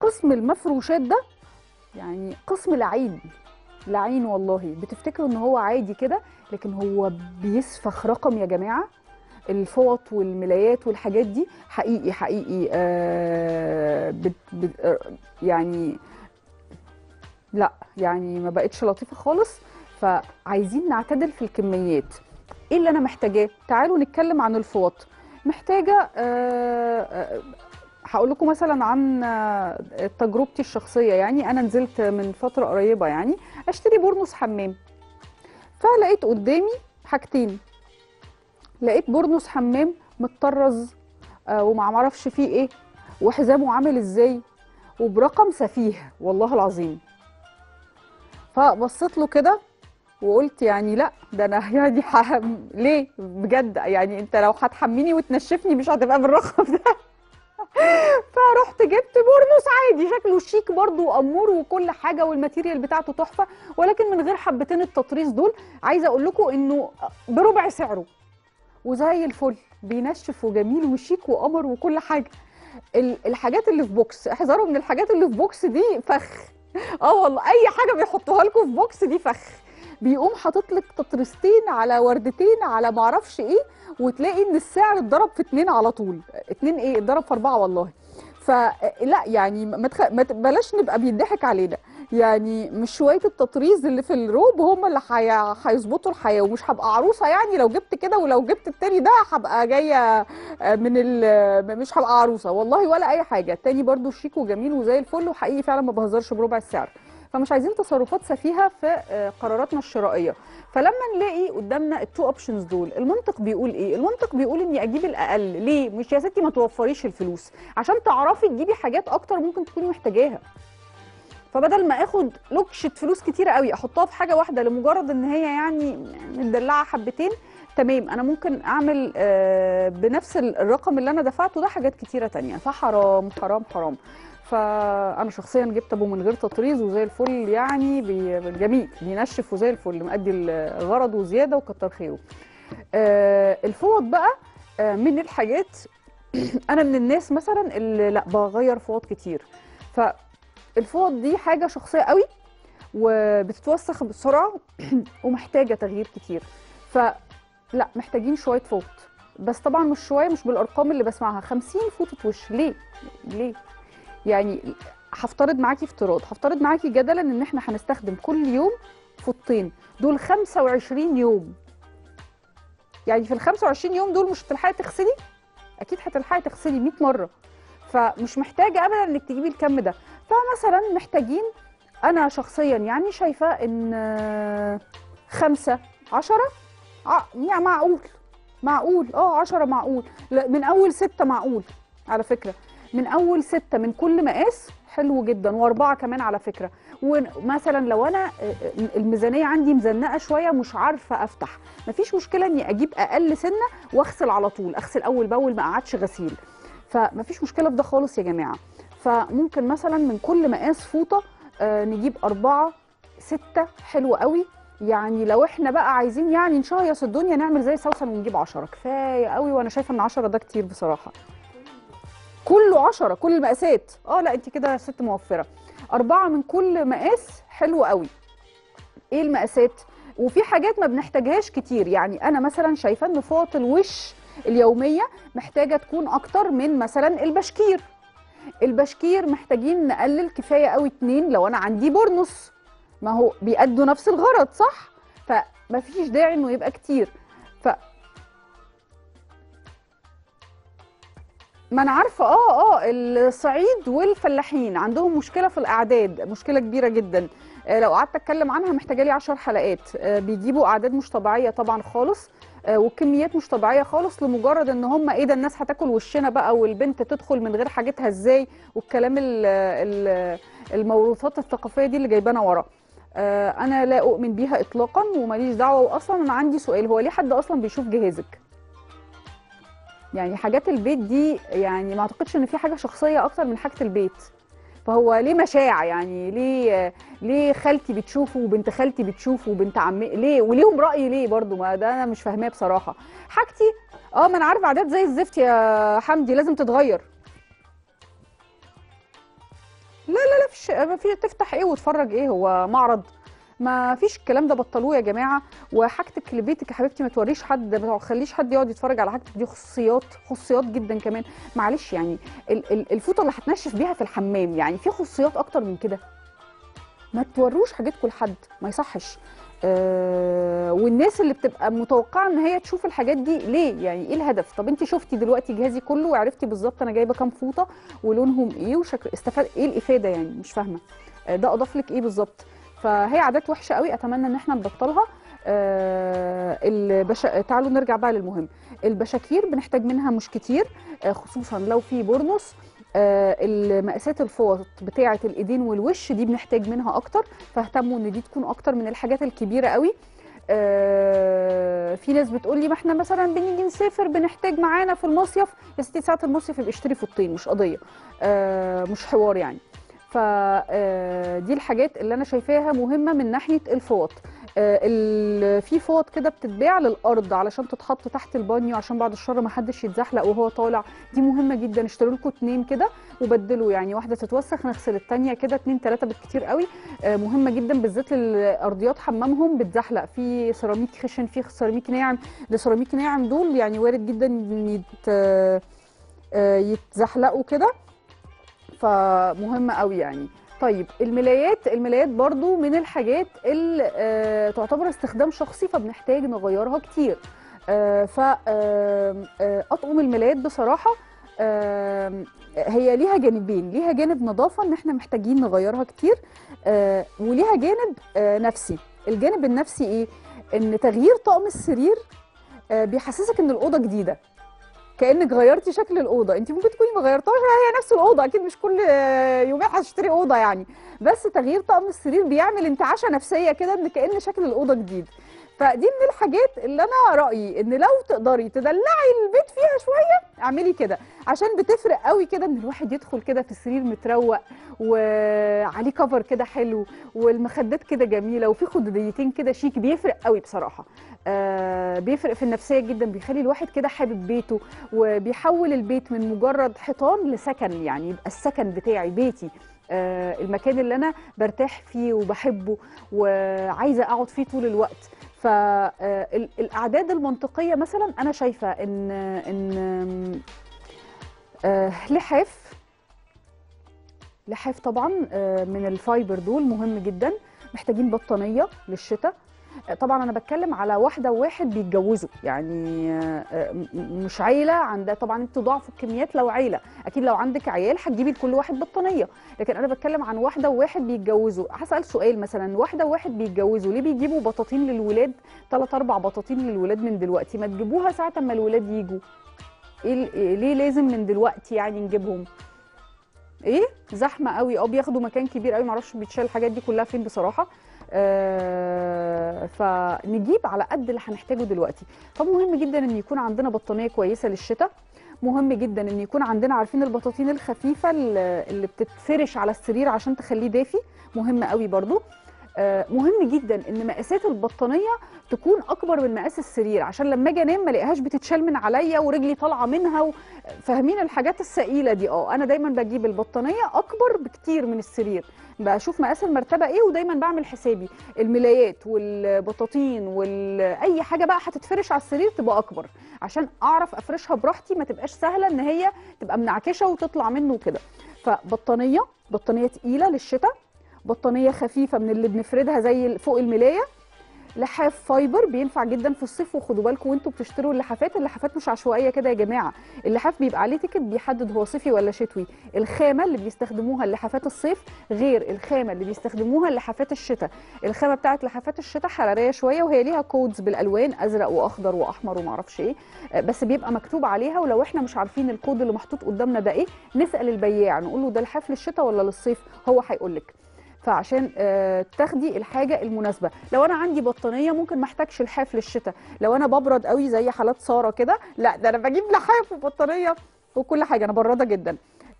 قسم المفروشات ده يعني قسم لعين لعين والله بتفتكروا ان هو عادي كده لكن هو بيسفخ رقم يا جماعه الفوط والملايات والحاجات دي حقيقي حقيقي آه بت بت آه، يعني لا يعني ما بقتش لطيفه خالص فعايزين نعتدل في الكميات ايه اللي انا محتاجاه تعالوا نتكلم عن الفوط محتاجه آه، آه، هقول لكم مثلا عن آه، تجربتي الشخصيه يعني انا نزلت من فتره قريبه يعني اشتري بورنوس حمام فلقيت قدامي حاجتين لقيت بورنوس حمام متطرز آه، وما معرفش فيه ايه وحزامه عامل ازاي وبرقم سفيه والله العظيم فبصيت له كده وقلت يعني لا ده انا يعني ح... ليه بجد يعني انت لو هتحميني وتنشفني مش هتبقى بالرقم ده فرحت جبت بورنوس عادي شكله شيك برضو وامور وكل حاجه والماتيريال بتاعته تحفه ولكن من غير حبتين التطريز دول عايزه اقول لكم انه بربع سعره وزي الفل بينشف وجميل وشيك وقمر وكل حاجه ال- الحاجات اللي في بوكس احذروا من الحاجات اللي في بوكس دي فخ اه والله اي حاجه بيحطوها لكم في بوكس دي فخ بيقوم حاطط لك تطريستين على وردتين على معرفش ايه وتلاقي ان السعر اتضرب في اتنين على طول اتنين ايه اتضرب في اربعه والله فلا يعني ما تخ... ما ت- بلاش نبقى بيضحك علينا يعني مش شويه التطريز اللي في الروب هم اللي حي... هيظبطوا الحياه ومش هبقى عروسه يعني لو جبت كده ولو جبت التاني ده هبقى جايه من ال... مش هبقى عروسه والله ولا اي حاجه التاني برضو شيك وجميل وزي الفل وحقيقي فعلا ما بهزرش بربع السعر فمش عايزين تصرفات سفيهه في آه، قراراتنا الشرائيه فلما نلاقي قدامنا التو اوبشنز دول المنطق بيقول ايه المنطق بيقول اني اجيب الاقل ليه مش يا ستي ما توفريش الفلوس عشان تعرفي تجيبي حاجات اكتر ممكن تكوني محتاجاها فبدل ما اخد لوكشه فلوس كتيره قوي احطها في حاجه واحده لمجرد ان هي يعني مدلعه حبتين تمام انا ممكن اعمل آه، بنفس الرقم اللي انا دفعته ده حاجات كتيره تانية فحرام حرام حرام فانا شخصيا جبت ابو من غير تطريز وزي الفل يعني بي- جميل بينشف وزي الفل مأدي الغرض وزياده وكتر خيره آه، الفوط بقى آه، من الحاجات انا من الناس مثلا اللي لا بغير فوط كتير فالفوط دي حاجه شخصيه قوي وبتتوسخ بسرعه ومحتاجه تغيير كتير فلا محتاجين شويه فوط بس طبعا مش شويه مش بالارقام اللي بسمعها 50 فوطه وش ليه ليه يعني هفترض معاكي افتراض هفترض معاكي جدلا ان احنا هنستخدم كل يوم فوطين دول 25 يوم يعني في ال 25 يوم دول مش هتلحقي تغسلي اكيد هتلحقي تغسلي 100 مره فمش محتاجه ابدا انك تجيبي الكم ده فمثلا محتاجين انا شخصيا يعني شايفه ان آه، خمسة عشرة ع- يعني معقول معقول اه عشرة معقول لا، من اول ستة معقول على فكرة من اول ستة من كل مقاس حلو جدا واربعة كمان على فكرة ومثلا لو انا آه، آه، الميزانية عندي مزنقة شوية مش عارفة افتح مفيش مشكلة اني اجيب اقل سنة واغسل على طول اغسل اول باول ما قعدش غسيل فمفيش مشكلة في ده خالص يا جماعة فممكن مثلا من كل مقاس فوطة آه، نجيب أربعة ستة حلو قوي يعني لو احنا بقى عايزين يعني نشهيص الدنيا نعمل زي سوسن ونجيب عشرة كفاية قوي وانا شايفة ان عشرة ده كتير بصراحة كله عشرة كل المقاسات اه لا انت كده ست موفرة أربعة من كل مقاس حلو قوي ايه المقاسات وفي حاجات ما بنحتاجهاش كتير يعني انا مثلا شايفه ان فوط الوش اليوميه محتاجه تكون اكتر من مثلا البشكير البشكير محتاجين نقلل كفايه قوي اتنين لو انا عندي بورنوس ما هو بيأدوا نفس الغرض صح فمفيش داعي انه يبقى كتير ف ما انا عارفه اه اه الصعيد والفلاحين عندهم مشكله في الاعداد مشكله كبيره جدا آه، لو قعدت اتكلم عنها محتاجه لي 10 حلقات آه، بيجيبوا اعداد مش طبيعيه طبعا خالص آه، وكميات مش طبيعيه خالص لمجرد ان هم ايه ده الناس هتاكل وشنا بقى والبنت تدخل من غير حاجتها ازاي والكلام ال ال الموروثات الثقافيه دي اللي جايبانا ورا آه، انا لا اؤمن بيها اطلاقا وماليش دعوه واصلا انا عندي سؤال هو ليه حد اصلا بيشوف جهازك يعني حاجات البيت دي يعني ما اعتقدش ان في حاجه شخصيه اكتر من حاجه البيت فهو ليه مشاع يعني ليه ليه خالتي بتشوفه وبنت خالتي بتشوفه وبنت عمي ليه وليهم راي ليه برضو ما ده انا مش فاهماه بصراحه حاجتي اه ما انا عارفه عادات زي الزفت يا حمدي لازم تتغير فيش ما في تفتح ايه وتفرج ايه هو معرض ما فيش الكلام ده بطلوه يا جماعه وحاجتك لبيتك يا حبيبتي ما توريش حد ما تخليش حد يقعد يتفرج على حاجتك دي خصوصيات خصوصيات جدا كمان معلش يعني ال- ال- الفوطه اللي هتنشف بيها في الحمام يعني في خصوصيات اكتر من كده ما توروش حاجتكم لحد ما يصحش آه والناس اللي بتبقى متوقعه ان هي تشوف الحاجات دي ليه يعني ايه الهدف طب انت شفتي دلوقتي جهازي كله وعرفتي بالظبط انا جايبه كام فوطه ولونهم ايه وشكل استفاد ايه الافاده يعني مش فاهمه آه ده اضاف لك ايه بالظبط فهي عادات وحشه قوي اتمنى ان احنا نبطلها آه البش... تعالوا نرجع بقى للمهم البشاكير بنحتاج منها مش كتير آه خصوصا لو في بورنوس آه المقاسات الفوط بتاعه الايدين والوش دي بنحتاج منها اكتر فاهتموا ان دي تكون اكتر من الحاجات الكبيره قوي آه في ناس بتقول لي ما احنا مثلا بنيجي نسافر بنحتاج معانا في المصيف يا ستي ساعه المصيف يبقى اشتري فوطين مش قضيه آه مش حوار يعني فدي الحاجات اللي انا شايفاها مهمه من ناحيه الفوط آه، ال- في فوط كده بتتباع للارض علشان تتحط تحت البانيو عشان بعد الشر ما حدش يتزحلق وهو طالع دي مهمه جدا اشتروا لكم اتنين كده وبدلوا يعني واحده تتوسخ نغسل التانيه كده اتنين تلاته بالكتير قوي آه، مهمه جدا بالذات للارضيات حمامهم بتزحلق في سيراميك خشن في سيراميك ناعم السيراميك ناعم دول يعني وارد جدا إن يت آه، يتزحلقوا كده فمهمه قوي يعني طيب الملايات الملايات برضو من الحاجات اللي آه تعتبر استخدام شخصي فبنحتاج نغيرها كتير آه ف آه، آه، اطقم الملايات بصراحه آه هي ليها جانبين ليها جانب نظافه ان احنا محتاجين نغيرها كتير آه وليها جانب آه نفسي الجانب النفسي ايه ان تغيير طقم السرير آه بيحسسك ان الاوضه جديده كانك غيرتي شكل الاوضه انت ممكن تكوني ما غيرتهاش هي نفس الاوضه اكيد مش كل آه، يومين هتشتري اوضه يعني بس تغيير طقم السرير بيعمل انتعاشه نفسيه كده ان كان شكل الاوضه جديد فدي من الحاجات اللي انا رايي ان لو تقدري تدلعي البيت فيها شويه اعملي كده عشان بتفرق قوي كده ان الواحد يدخل كده في السرير متروق وعليه كفر كده حلو والمخدات كده جميله وفي خدوديتين كده شيك بيفرق قوي بصراحه آه بيفرق في النفسيه جدا بيخلي الواحد كده حابب بيته وبيحول البيت من مجرد حيطان لسكن يعني يبقى السكن بتاعي بيتي آه المكان اللي انا برتاح فيه وبحبه وعايزه اقعد فيه طول الوقت فالاعداد المنطقيه مثلا انا شايفه ان ان آه، لحاف لحاف طبعا آه، من الفايبر دول مهم جدا محتاجين بطانيه للشتاء آه، طبعا انا بتكلم على واحده وواحد بيتجوزوا يعني آه، آه، م- م- مش عيله عندها طبعا انتوا ضعفوا الكميات لو عيله اكيد لو عندك عيال هتجيبي لكل واحد بطانيه لكن انا بتكلم عن واحده وواحد بيتجوزوا هسال سؤال مثلا واحده وواحد بيتجوزوا ليه بيجيبوا بطاطين للولاد ثلاث اربع بطاطين للولاد من دلوقتي ما تجيبوها ساعه ما الولاد يجوا ايه ال- إيه- ليه لازم من دلوقتي يعني نجيبهم ايه زحمه قوي اه بياخدوا مكان كبير قوي معرفش بيتشال الحاجات دي كلها فين بصراحه آه فنجيب على قد اللي هنحتاجه دلوقتي فمهم جدا ان يكون عندنا بطانيه كويسه للشتاء مهم جدا ان يكون عندنا عارفين البطاطين الخفيفه اللي اللي بتتفرش على السرير عشان تخليه دافي مهم قوي برضو آه، مهم جدا ان مقاسات البطانيه تكون اكبر من مقاس السرير عشان لما اجي انام ما الاقيهاش بتتشال من عليا ورجلي طالعه منها و... فاهمين الحاجات الثقيله دي اه انا دايما بجيب البطانيه اكبر بكتير من السرير بشوف مقاس المرتبه ايه ودايما بعمل حسابي الملايات والبطاطين واي حاجه بقى هتتفرش على السرير تبقى اكبر عشان اعرف افرشها براحتي ما تبقاش سهله ان هي تبقى منعكشه وتطلع منه كده فبطانيه بطانيه تقيله للشتاء بطانيه خفيفه من اللي بنفردها زي فوق الملايه لحاف فايبر بينفع جدا في الصيف وخدوا بالكم وانتوا بتشتروا اللحافات اللحافات مش عشوائيه كده يا جماعه اللحاف بيبقى عليه تيكت بيحدد هو صيفي ولا شتوي الخامه اللي بيستخدموها اللحافات الصيف غير الخامه اللي بيستخدموها اللحافات الشتاء الخامه بتاعت لحافات الشتاء حراريه شويه وهي ليها كودز بالالوان ازرق واخضر واحمر ومعرفش ايه آه، بس بيبقى مكتوب عليها ولو احنا مش عارفين الكود اللي محطوط قدامنا ده ايه نسال البياع نقول له ده لحاف للشتاء ولا للصيف هو هيقول لك فعشان آه، تاخدي الحاجه المناسبه لو انا عندي بطانيه ممكن ما احتاجش لحاف للشتاء لو انا ببرد قوي زي حالات ساره كده لا ده انا بجيب لحاف وبطانيه وكل حاجه انا برده جدا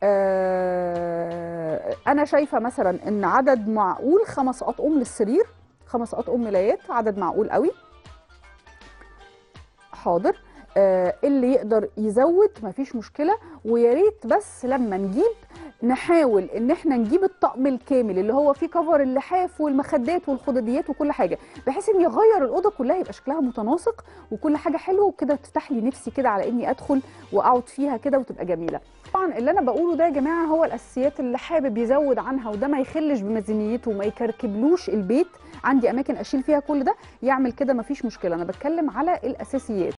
آه، انا شايفه مثلا ان عدد معقول خمس اطقم للسرير خمس اطقم ملايات عدد معقول قوي حاضر آه اللي يقدر يزود مفيش مشكله ويا ريت بس لما نجيب نحاول ان احنا نجيب الطقم الكامل اللي هو فيه كفر اللحاف والمخدات والخدديات وكل حاجه بحيث ان يغير الاوضه كلها يبقى شكلها متناسق وكل حاجه حلوه وكده تفتح لي نفسي كده على اني ادخل واقعد فيها كده وتبقى جميله طبعا اللي انا بقوله ده يا جماعه هو الاساسيات اللي حابب يزود عنها وده ما يخلش بميزانيته وما يكركبلوش البيت عندي اماكن اشيل فيها كل ده يعمل كده مفيش مشكله انا بتكلم على الاساسيات